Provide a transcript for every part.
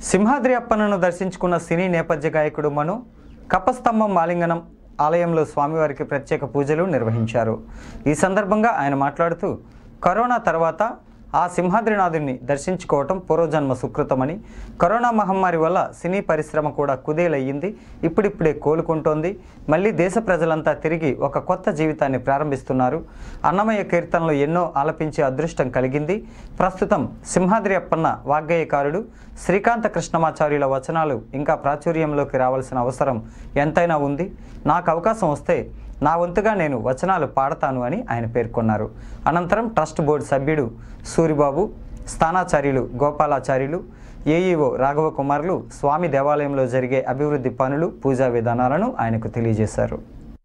సింహాద్రి అప్పన్నను దర్శించుకున్న సినీ నేపథ్య గాయకుడు మను కప్పస్తంభం మాలింగనం ఆలయంలో స్వామివారికి ప్రత్యేక పూజలు నిర్వహించారు ఈ సందర్భంగా ఆయన మాట్లాడుతూ కరోనా తర్వాత ఆ సింహాద్రినాథుని దర్శించుకోవటం పూర్వజన్మ సుకృతమని కరోనా మహమ్మారి వల్ల సినీ పరిశ్రమ కూడా కుదేలయ్యింది ఇప్పుడిప్పుడే కోలుకుంటోంది మళ్ళీ దేశ ప్రజలంతా తిరిగి ఒక కొత్త జీవితాన్ని ప్రారంభిస్తున్నారు అన్నమయ్య కీర్తనలు ఎన్నో ఆలపించే అదృష్టం కలిగింది ప్రస్తుతం సింహాద్రి అప్పన్న వాగ్గేయకారుడు శ్రీకాంత కృష్ణమాచార్యుల వచనాలు ఇంకా ప్రాచుర్యంలోకి రావాల్సిన అవసరం ఎంతైనా ఉంది నాకు అవకాశం వస్తే నా వంతుగా నేను వచనాలు పాడతాను అని ఆయన పేర్కొన్నారు అనంతరం ట్రస్ట్ బోర్డు సభ్యుడు సూరిబాబు స్థానాచార్యులు గోపాలాచార్యులు ఏఈఓ రాఘవ కుమార్లు స్వామి దేవాలయంలో జరిగే అభివృద్ధి పనులు పూజా విధానాలను ఆయనకు తెలియజేశారు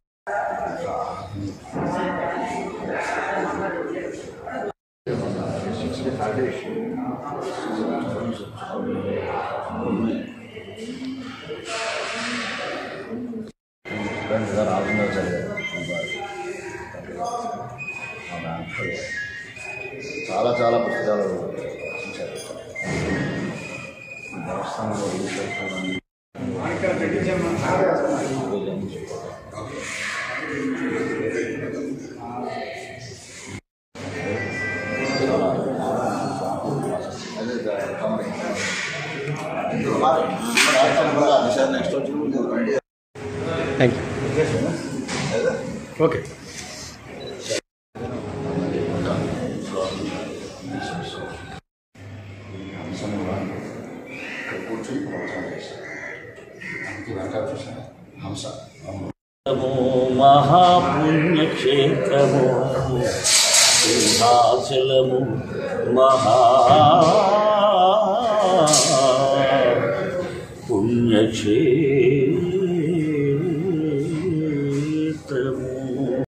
ఫ్రెండ్స్ గారు ఆల్రెడీ చదివారు చాలా చాలా పుస్తకాలు రచించారు దేవస్థానంలో ఈశ్వరస్వామి నెక్స్ట్ వచ్చి థ్యాంక్ యూ ఓకే అంశంగా ఇక్కడ కూర్చొని ప్రవచనం చేశారు అందుకే వెనకాల చూసాను హంస మహాపుణ్యక్షేత్రము సింహాచలము మహా పుణ్యక్షేత్రము